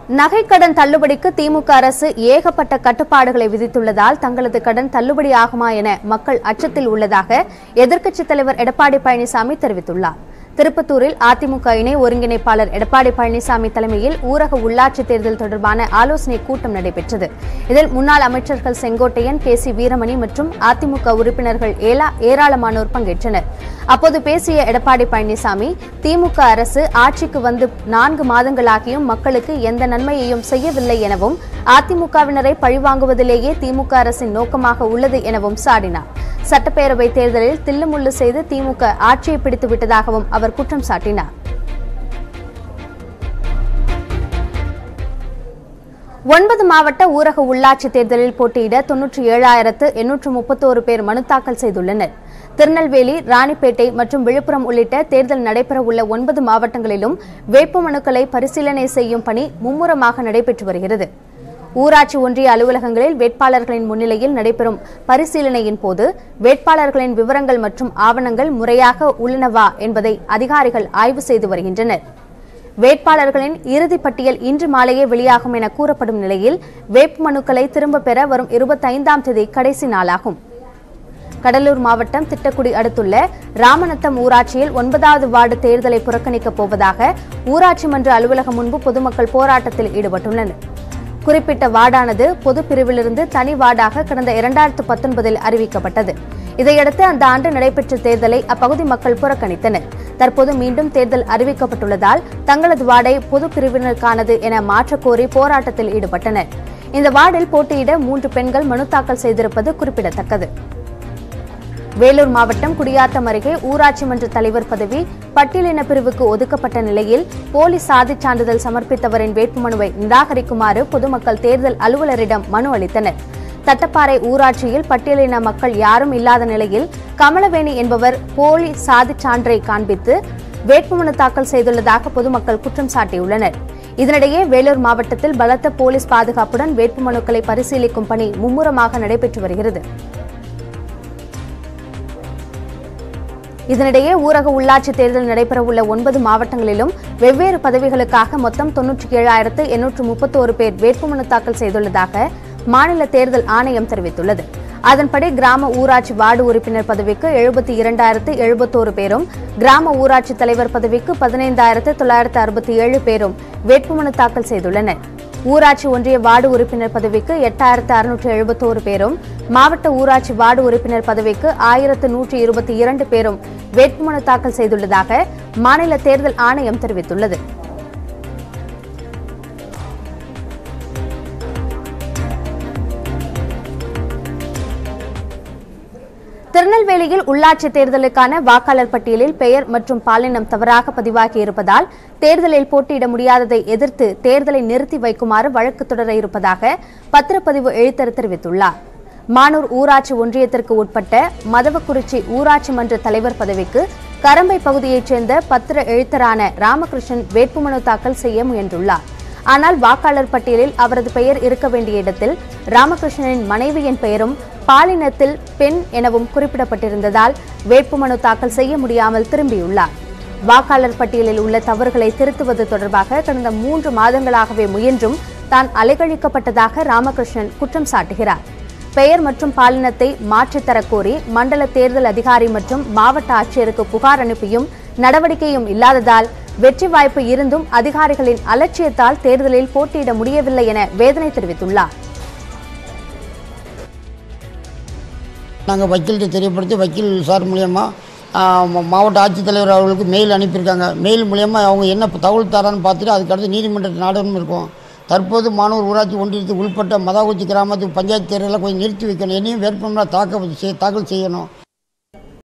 நகைக்கடன் தள்ளுபடிக்கு திமுக அரசு ஏகப்பட்ட கட்டுப்பாடுகளை விதித்துள்ளதால் தங்களது கடன் தள்ளுபடி ஆகுமா என மக்கள் அச்சத்தில் உள்ளதாக எதிர்க்கட்சித் தலைவர் எடப்பாடி பழனிசாமி தெரிவித்துள்ளார் திருப்பத்தூரில் அதிமுக இணை ஒருங்கிணைப்பாளர் எடப்பாடி பழனிசாமி தலைமையில் ஊரக உள்ளாட்சி தேர்தல் தொடர்பான ஆலோசனை கூட்டம் நடைபெற்றது இதில் முன்னாள் அமைச்சர்கள் செங்கோட்டையன் கே சி வீரமணி மற்றும் அதிமுக உறுப்பினர்கள் ஏலா- ஏராளமானோர் பங்கேற்றனர் அப்போது பேசிய எடப்பாடி பழனிசாமி திமுக அரசு ஆட்சிக்கு வந்து நான்கு மாதங்களாகியும் மக்களுக்கு எந்த நன்மையையும் செய்யவில்லை எனவும் அதிமுகவினரை பழிவாங்குவதிலேயே திமுக அரசின் நோக்கமாக உள்ளது எனவும் சாடினார் சட்டப்பேரவை தேர்தலில் தில்லுமுள்ளு செய்து திமுக ஆட்சியை பிடித்து விட்டதாகவும் அவர் குற்றம் சாட்டினார் ஒன்பது மாவட்ட ஊரக உள்ளாட்சி தேர்தலில் போட்டியிட தொன்னூற்றி ஏழாயிரத்து எண்ணூற்று முப்பத்தோரு பேர் மனு தாக்கல் செய்துள்ளனர் திருநெல்வேலி ராணிப்பேட்டை மற்றும் விழுப்புரம் உள்ளிட்ட தேர்தல் நடைபெறவுள்ள ஒன்பது மாவட்டங்களிலும் வேட்புமனுக்களை பரிசீலனை செய்யும் பணி மும்முரமாக நடைபெற்று வருகிறது ஊராட்சி ஒன்றிய அலுவலகங்களில் வேட்பாளர்களின் முன்னிலையில் நடைபெறும் பரிசீலனையின் போது வேட்பாளர்களின் விவரங்கள் மற்றும் ஆவணங்கள் முறையாக உள்ளனவா என்பதை அதிகாரிகள் ஆய்வு செய்து வருகின்றனர் வேட்பாளர்களின் இறுதிப் பட்டியல் இன்று மாலையே வெளியாகும் என கூறப்படும் நிலையில் வேட்புமனுக்களை திரும்பப் பெற வரும் இருபத்தைந்தாம் தேதி கடைசி நாளாகும் கடலூர் மாவட்டம் திட்டக்குடி அடுத்துள்ள ராமநத்தம் ஊராட்சியில் ஒன்பதாவது வார்டு தேர்தலை புறக்கணிக்கப் போவதாக ஊராட்சி மன்ற அலுவலகம் முன்பு பொதுமக்கள் போராட்டத்தில் ஈடுபட்டுள்ளனர் குறிப்பிட்ட வார்டானது பொது பிரிவிலிருந்து தனி வார்டாக கடந்த இரண்டாயிரத்து பத்தொன்பதில் அறிவிக்கப்பட்டது இதையடுத்து அந்த ஆண்டு நடைபெற்ற தேர்தலை அப்பகுதி மக்கள் புறக்கணித்தனர் தற்போது மீண்டும் தேர்தல் அறிவிக்கப்பட்டுள்ளதால் தங்களது வார்டை பொது பிரிவினருக்கானது என மாற்றக் கோரி போராட்டத்தில் ஈடுபட்டனர் இந்த வார்டில் போட்டியிட மூன்று பெண்கள் மனு தாக்கல் செய்திருப்பது குறிப்பிடத்தக்கது வேலூர் மாவட்டம் குடியாத்தம் அருகே ஊராட்சி மன்ற தலைவர் பதவி பட்டியலின பிரிவுக்கு ஒதுக்கப்பட்ட நிலையில் போலி சாதிச் சான்றிதழ் சமர்ப்பித்தவரின் வேட்புமனுவை நிராகரிக்குமாறு பொதுமக்கள் தேர்தல் அலுவலரிடம் மனு அளித்தனர் தட்டப்பாறை ஊராட்சியில் பட்டியலின மக்கள் யாரும் இல்லாத நிலையில் கமலவேணி என்பவர் போலி சாதிச் சான்றை காண்பித்து வேட்புமனு தாக்கல் செய்துள்ளதாக பொதுமக்கள் குற்றம் சாட்டியுள்ளனர் இதனிடையே வேலூர் மாவட்டத்தில் பலத்த போலீஸ் பாதுகாப்புடன் வேட்புமனுக்களை பரிசீலிக்கும் பணி மும்முரமாக நடைபெற்று வருகிறது இதனிடையே ஊரக உள்ளாட்சி தேர்தல் நடைபெறவுள்ள ஒன்பது மாவட்டங்களிலும் வெவ்வேறு பதவிகளுக்காக மொத்தம் தொன்னூற்றி ஏழாயிரத்து எண்ணூற்று முப்பத்தோரு பேர் வேட்புமனு தாக்கல் செய்துள்ளதாக மாநில தேர்தல் ஆணையம் தெரிவித்துள்ளது அதன்படி கிராம ஊராட்சி வார்டு உறுப்பினர் பதவிக்கு எழுபத்தி இரண்டாயிரத்து எழுபத்தோரு பேரும் கிராம ஊராட்சி தலைவர் பதவிக்கு பதினைந்தாயிரத்து தொள்ளாயிரத்து அறுபத்தி ஏழு பேரும் வேட்புமனு தாக்கல் செய்துள்ளனர் ஊராட்சி ஒன்றிய வார்டு உறுப்பினர் பதவிக்கு எட்டாயிரத்து அறுநூற்று எழுபத்தோரு பேரும் மாவட்ட ஊராட்சி வார்டு உறுப்பினர் பதவிக்கு ஆயிரத்து நூற்றி இருபத்தி இரண்டு பேரும் வேட்புமனு தாக்கல் செய்துள்ளதாக மாநில தேர்தல் ஆணையம் தெரிவித்துள்ளது திருநெல்வேலியில் உள்ளாட்சி தேர்தலுக்கான வாக்காளர் பட்டியலில் பெயர் மற்றும் பாலினம் தவறாக பதிவாகி இருப்பதால் தேர்தலில் போட்டியிட முடியாததை எதிர்த்து தேர்தலை நிறுத்தி வைக்குமாறு வழக்கு தொடர இருப்பதாக பத்திரப்பதிவு எழுத்தர் தெரிவித்துள்ளார் மானூர் ஊராட்சி ஒன்றியத்திற்கு உட்பட்ட மதவக்குறிச்சி ஊராட்சி மன்ற தலைவர் பதவிக்கு கரம்பை பகுதியைச் சேர்ந்த பத்திர எழுத்தரான ராமகிருஷ்ணன் வேட்புமனு தாக்கல் செய்ய முயன்றுள்ளார் ஆனால் வாக்காளர் பட்டியலில் அவரது பெயர் இருக்க வேண்டிய இடத்தில் ராமகிருஷ்ணனின் மனைவியின் பெயரும் பாலினத்தில் பெண் எனவும் குறிப்பிடப்பட்டிருந்ததால் வேட்புமனு தாக்கல் செய்ய முடியாமல் திரும்பியுள்ளார் வாக்காளர் பட்டியலில் உள்ள தவறுகளை திருத்துவது தொடர்பாக கடந்த மூன்று மாதங்களாகவே முயன்றும் தான் அலைகழிக்கப்பட்டதாக ராமகிருஷ்ணன் குற்றம் சாட்டுகிறார் பெயர் மற்றும் பாலினத்தை மாற்றித் தரக் கோரி மண்டல தேர்தல் அதிகாரி மற்றும் மாவட்ட ஆட்சியருக்கு புகார் அனுப்பியும் நடவடிக்கையும் இல்லாததால் வெற்றி வாய்ப்பு இருந்தும் அதிகாரிகளின் அலட்சியத்தால் தேர்தலில் போட்டியிட முடியவில்லை என வேதனை தெரிவித்துள்ளார் நாங்கள் வக்கீல்கிட்ட தெரியப்படுத்தி வக்கீல் சார் மூலியமாக மாவட்ட ஆட்சித்தலைவர் அவர்களுக்கு மெயில் அனுப்பியிருக்காங்க மெயில் மூலியமாக அவங்க என்ன தகவல் தரான்னு பார்த்துட்டு அதுக்கடுத்து நீதிமன்ற நாடகம் இருக்கும் தற்போது மானூர் ஊராட்சி ஒன்றியத்துக்கு உட்பட்ட மதாகுச்சி கிராமத்துக்கு பஞ்சாயத்து தேர்தலில் கொஞ்சம் நிறுத்தி வைக்கணும் என்னையும் வேட்புமனு தாக்கல் செய் தாக்கல் செய்யணும்